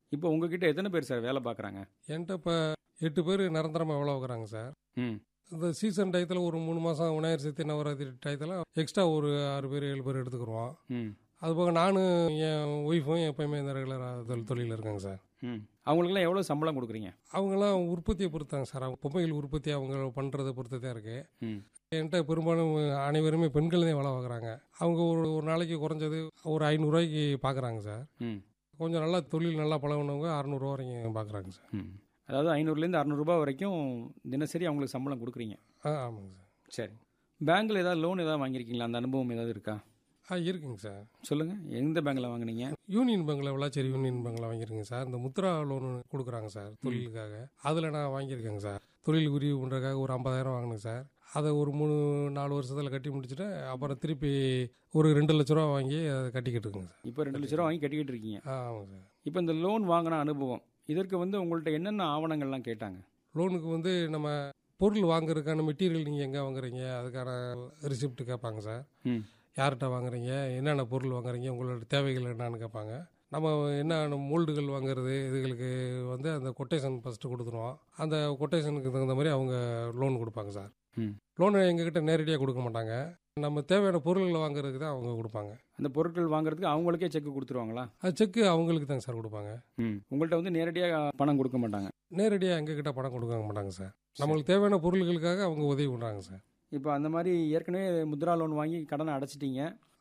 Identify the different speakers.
Speaker 1: இப்போ உங்ககிட்ட எத்தனை பேர் சார் வேலை பார்க்குறாங்க
Speaker 2: என்கிட்ட இப்போ எட்டு பேர் நிரந்தரமாக வேலை வைக்கிறாங்க சார்
Speaker 1: ம்
Speaker 2: இந்த சீசன் டயத்தில் ஒரு மூணு மாதம் விநாயகர் சதுர்த்தி நவராத்திரி டயத்தில் எக்ஸ்ட்ரா ஒரு ஆறு பேர் ஏழு பேர் எடுத்துக்கிடுவோம்
Speaker 1: ம்
Speaker 2: அது போக நானும் என் ஒய்ஃபும் எப்பயுமே இந்த ரெகுலராக தொழில் தொழில் இருக்காங்க சார்
Speaker 1: ம் அவங்களுக்குலாம் எவ்வளோ சம்பளம் கொடுக்குறீங்க
Speaker 2: அவங்கெல்லாம் உற்பத்தியை பொறுத்தாங்க சார் அவங்க பொம்மைகள் உற்பத்தி அவங்க பண்ணுறதை பொறுத்து தான் இருக்குது
Speaker 1: ம்
Speaker 2: என்கிட்ட பெரும்பாலும் அனைவருமே பெண்கள் தான் வேலை பார்க்குறாங்க அவங்க ஒரு ஒரு நாளைக்கு குறைஞ்சது ஒரு ஐநூறுரூவாய்க்கு பார்க்குறாங்க சார்
Speaker 1: ம்
Speaker 2: கொஞ்சம் நல்லா தொழில் நல்லா பழகுனவங்க அறநூறுவா வரைக்கும் பார்க்குறாங்க சார்
Speaker 1: ம் அதாவது ஐநூறுலேருந்து அறநூறுபா வரைக்கும் தினசரி அவங்களுக்கு சம்பளம் கொடுக்குறீங்க
Speaker 2: ஆ ஆமாங்க சார்
Speaker 1: சரி பேங்க்கில் ஏதாவது லோன் ஏதாவது வாங்கியிருக்கீங்களா அந்த அனுபவம் ஏதாவது இருக்கா
Speaker 2: ஆ இருக்குங்க சார்
Speaker 1: சொல்லுங்கள் எந்த பேங்க்கில் வாங்குனீங்க
Speaker 2: யூனியன் பேங்க்கில் விளாச்சேரி யூனியன் பேங்க்கில் வாங்கியிருக்கேங்க சார் இந்த முத்ரா லோன் கொடுக்குறாங்க சார் தொழிலுக்காக அதில் நான் வாங்கியிருக்கேங்க சார் தொழில் உரிவு பண்ணுறதுக்காக ஒரு ஐம்பதாயிரம் வாங்கினேங்க சார் அதை ஒரு மூணு நாலு வருஷத்தில் கட்டி முடிச்சுட்டு அப்புறம் திருப்பி ஒரு ரெண்டு லட்ச ரூபா வாங்கி அதை கட்டிக்கிட்டு இருக்குங்க சார்
Speaker 1: இப்போ ரெண்டு லட்ச ரூபா வாங்கி கட்டிக்கிட்டு இருக்கீங்க
Speaker 2: ஆ ஆமாங்க சார்
Speaker 1: இப்போ இந்த லோன் வாங்கின அனுபவம் இதற்கு வந்து உங்கள்கிட்ட என்னென்ன ஆவணங்கள்லாம் கேட்டாங்க
Speaker 2: லோனுக்கு வந்து நம்ம பொருள் வாங்குறதுக்கான மெட்டீரியல் நீங்கள் எங்கே வாங்குறீங்க அதுக்கான ரிசிப்ட் கேட்பாங்க சார்
Speaker 1: ம்
Speaker 2: யார்கிட்ட வாங்குறீங்க என்னென்ன பொருள் வாங்குறீங்க உங்களோட தேவைகள் என்னன்னு கேட்பாங்க நம்ம என்ன மோல்டுகள் வாங்குறது இதுகளுக்கு வந்து அந்த கொட்டேஷன் ஃபஸ்ட்டு கொடுத்துருவோம் அந்த கொட்டேஷனுக்கு தகுந்த மாதிரி அவங்க லோன் கொடுப்பாங்க சார்
Speaker 1: ம்.
Speaker 2: லோன் எங்ககிட்ட நேரடியாக கொடுக்க மாட்டாங்க நம்ம தேவையான பொருள்களை வாங்குறதுக்கு தான் அவங்க கொடுப்பாங்க
Speaker 1: அந்த பொருட்கள் வாங்குறதுக்கு அவங்களுக்கே செக் கொடுத்துருவாங்களா
Speaker 2: அது செக்கு அவங்களுக்கு தாங்க சார் கொடுப்பாங்க
Speaker 1: ம் உங்கள்கிட்ட வந்து நேரடியாக பணம் கொடுக்க மாட்டாங்க
Speaker 2: நேரடியாக எங்ககிட்ட பணம் கொடுக்க மாட்டாங்க சார் நம்மளுக்கு தேவையான பொருள்களுக்காக அவங்க உதவி பண்ணுறாங்க சார்
Speaker 1: இப்போ அந்த மாதிரி ஏற்கனவே முத்ரா லோன் வாங்கி கடனை அடைச்சிட்டீங்க